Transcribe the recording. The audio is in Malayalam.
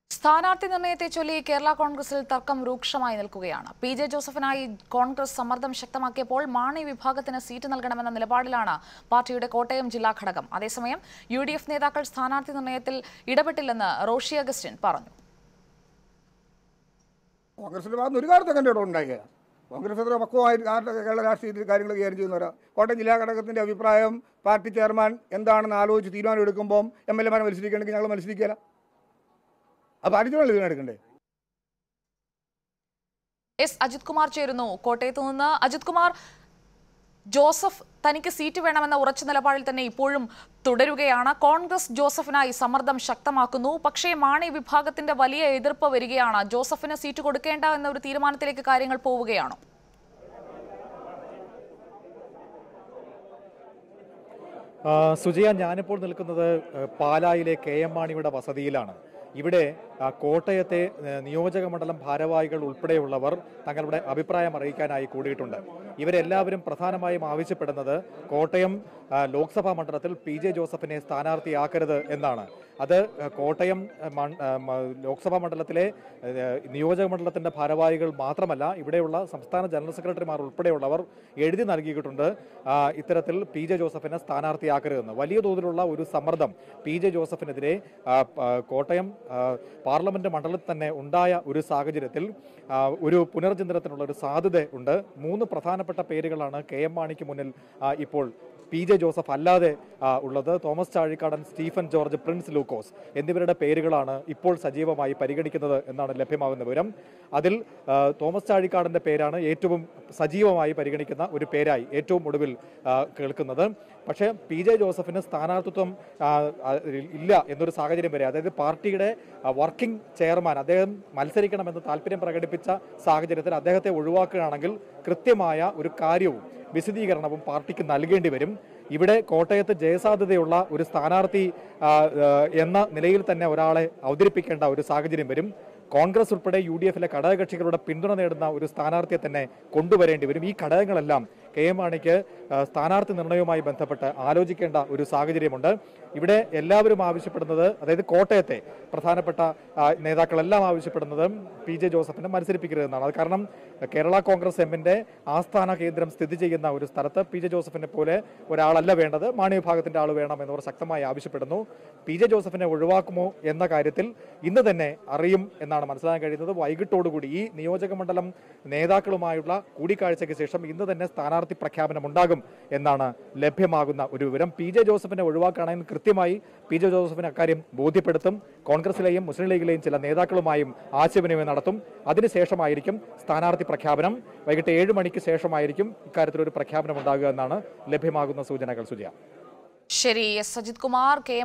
സ്ഥാനാർത്ഥി നിർണയത്തെ ചൊല്ലി കേരള കോൺഗ്രസിൽ തർക്കം രൂക്ഷമായി നിൽക്കുകയാണ് പി ജെ ജോസഫിനായി കോൺഗ്രസ് സമ്മർദ്ദം ശക്തമാക്കിയപ്പോൾ മാണി വിഭാഗത്തിന് സീറ്റ് നൽകണമെന്ന നിലപാടിലാണ് പാർട്ടിയുടെ കോട്ടയം ജില്ലാ ഘടകം അതേസമയം യു ഡി എഫ് നേതാക്കൾ സ്ഥാനാർത്ഥി നിർണയത്തിൽ ഇടപെട്ടില്ലെന്ന് റോഷി അഗസ്റ്റിൻ പറഞ്ഞു കോൺഗ്രസിന്റെ ഭാഗത്ത് ഒരു കാലത്ത് കണ്ടോ ഉണ്ടാക്കിയ കോൺഗ്രസ് എത്ര പക്വമായി കാ- കേരള രാഷ്ട്രീയത്തിൽ കാര്യങ്ങൾ കൈകാര്യം ചെയ്യുന്നവരാ കോട്ടയം ജില്ലാ ഘടകത്തിന്റെ അഭിപ്രായം പാർട്ടി ചെയർമാൻ എന്താണെന്ന് ആലോചിച്ച് തീരുമാനം എടുക്കുമ്പോൾ എം എൽ എമാരെ മത്സരിക്കണമെങ്കിൽ ഞങ്ങൾ മത്സരിക്കില്ല അത് പാർട്ടി തീരുമാനം എടുക്കണ്ടേ എസ് അജിത് കുമാർ ചേരുന്നു കോട്ടയത്ത് നിന്ന് അജിത് കുമാർ ജോസഫ് തനിക്ക് സീറ്റ് വേണമെന്ന ഉറച്ച നിലപാടിൽ തന്നെ ഇപ്പോഴും തുടരുകയാണ് കോൺഗ്രസ് ജോസഫിനായി സമ്മർദ്ദം ശക്തമാക്കുന്നു പക്ഷേ മാണി വിഭാഗത്തിന്റെ വലിയ എതിർപ്പ് വരികയാണ് ജോസഫിന് സീറ്റ് കൊടുക്കേണ്ട എന്ന ഒരു തീരുമാനത്തിലേക്ക് കാര്യങ്ങൾ പോവുകയാണോ ആ, സുജയ ഞാനിപ്പോൾ നിൽക്കുന്നത് ആ, പാലായിലെ കെ എം മാണിയുടെ വസതിയിലാണ് ഇവിടെ ആ, കോട്ടയത്തെ ആ, നിയോജക മണ്ഡലം ഭാരവാഹികൾ ഉൾപ്പെടെയുള്ളവർ തങ്ങളുടെ അഭിപ്രായം അറിയിക്കാനായി കൂടിയിട്ടുണ്ട് ഇവരെല്ലാവരും പ്രധാനമായും ആവശ്യപ്പെടുന്നത് കോട്ടയം ആ, ലോക്സഭാ മണ്ഡലത്തിൽ പി ജെ ജോസഫിനെ സ്ഥാനാർത്ഥിയാക്കരുത് എന്നാണ് അത് ആ, കോട്ടയം ആ, മൺ- ആ, മ- ലോക്സഭാ മണ്ഡലത്തിലെ ആ, നിയോജക മണ്ഡലത്തിന്റെ ഭാരവാഹികൾ മാത്രമല്ല ഇവിടെയുള്ള സംസ്ഥാന ജനറൽ സെക്രട്ടറിമാർ ഉൾപ്പെടെയുള്ളവർ എഴുതി നൽകിയിട്ടുണ്ട് ആ, ഇത്തരത്തിൽ പി ജെ ജോസഫിനെ സ്ഥാനാർത്ഥിയാക്കരുതെന്ന് വലിയ തോതിലുള്ള ഒരു സമ്മർദ്ദം പി ജെ ജോസഫിനെതിരെ ആ, ആ, കോട്ടയം ആ, പാർലമെന്റ് മണ്ഡലത്തിൽ തന്നെ ഉണ്ടായ ഒരു സാഹചര്യത്തിൽ ആ, ഒരു പുനർചിന്തനത്തിനുള്ള ഒരു സാധ്യത ഉണ്ട് മൂന്ന് പ്രധാനപ്പെട്ട പേരുകളാണ് കെ എം മാണിക്ക് മുന്നിൽ ആ, ഇപ്പോൾ പി ജെ ജോസഫ് അല്ലാതെ ആ, ഉള്ളത് തോമസ് ചാഴിക്കാടൻ സ്റ്റീഫൻ ജോർജ് പ്രിൻസ് ലൂക്കോസ് എന്നിവരുടെ പേരുകളാണ് ഇപ്പോൾ സജീവമായി പരിഗണിക്കുന്നത് എന്നാണ് ലഭ്യമാകുന്ന വിവരം അതിൽ ആ, തോമസ് ചാഴിക്കാടന്റെ പേരാണ് ഏറ്റവും സജീവമായി പരിഗണിക്കുന്ന ഒരു പേരായി ഏറ്റവും ഒടുവിൽ ആ, കേൾക്കുന്നത് പക്ഷേ പി ജെ ജോസഫിന് സ്ഥാനാർത്ഥിത്വം ആ, ആ, ഇല്ല എന്നൊരു സാഹചര്യം വരെ അതായത് പാർട്ടിയുടെ ആ, വർക്കിംഗ് ചെയർമാൻ അദ്ദേഹം മത്സരിക്കണമെന്ന് താല്പര്യം പ്രകടിപ്പിച്ച സാഹചര്യത്തിൽ അദ്ദേഹത്തെ ഒഴിവാക്കുകയാണെങ്കിൽ കൃത്യമായ ഒരു കാര്യവും വിശദീകരണവും പാർട്ടിക്ക് നൽകേണ്ടി വരും ഇവിടെ കോട്ടയത്ത് ജയസാധ്യതയുള്ള ഒരു സ്ഥാനാർത്ഥി ആ, ആ, എന്ന നിലയിൽ തന്നെ ഒരാളെ അവതരിപ്പിക്കേണ്ട ഒരു സാഹചര്യം വരും കോൺഗ്രസ് ഉൾപ്പെടെ യു ഡി എഫിലെ ഘടകകക്ഷികളുടെ പിന്തുണ നേടുന്ന ഒരു സ്ഥാനാർത്ഥിയെ തന്നെ കൊണ്ടുവരേണ്ടി വരും ഈ ഘടകങ്ങളെല്ലാം കെ എം മാണിക്ക് ആ, സ്ഥാനാർത്ഥി നിർണയവുമായി ബന്ധപ്പെട്ട് ആലോചിക്കേണ്ട ഒരു സാഹചര്യമുണ്ട് ഇവിടെ എല്ലാവരും ആവശ്യപ്പെടുന്നത് അതായത് കോട്ടയത്തെ പ്രധാനപ്പെട്ട ആ, നേതാക്കളെല്ലാം ആവശ്യപ്പെടുന്നത് പി ജെ ജോസഫിനെ മത്സരിപ്പിക്കരുതെന്നാണ് അത് കാരണം കേരള കോൺഗ്രസ് എമ്മിന്റെ ആസ്ഥാന കേന്ദ്രം സ്ഥിതി ചെയ്യുന്ന ഒരു സ്ഥലത്ത് പി ജെ ജോസഫിനെ പോലെ ഒരാളല്ല വേണ്ടത് മാണി വിഭാഗത്തിന്റെ ആൾ വേണം എന്നവർ ശക്തമായി ആവശ്യപ്പെടുന്നു പി ജെ ജോസഫിനെ ഒഴിവാക്കുമോ എന്ന കാര്യത്തിൽ ഇന്ന് തന്നെ അറിയും എന്നാണ് മനസ്സിലാക്കാൻ കഴിയുന്നത് വൈകിട്ടോടുകൂടി ഈ നിയോജക മണ്ഡലം നേതാക്കളുമായുള്ള കൂടിക്കാഴ്ചയ്ക്ക് ശേഷം ഇന്ന് തന്നെ സ്ഥാനാർത്ഥി പ്രഖ്യാപനം ഉണ്ടാകും എന്നാണ് ലഭ്യമാകുന്ന ഒരു വിവരം പി ജെ ജോസഫിനെ ഒഴിവാക്കുകയാണെങ്കിൽ കൃത്യമായി പി ജെ ജോസഫിന് അക്കാര്യം ബോധ്യപ്പെടുത്തും കോൺഗ്രസിലെയും മുസ്ലിം ലീഗിലെയും ചില നേതാക്കളുമായും ആശയവിനിമയം നടത്തും അതിനുശേഷമായിരിക്കും സ്ഥാനാർത്ഥി പ്രഖ്യാപനം വൈകിട്ട് ഏഴ് മണിക്ക് ശേഷമായിരിക്കും ഇക്കാര്യത്തിൽ ഒരു പ്രഖ്യാപനം ഉണ്ടാകുക എന്നാണ് ലഭ്യമാകുന്ന സൂചനകൾ സുജയ ശരി എസ് അജിത് കുമാർ കെ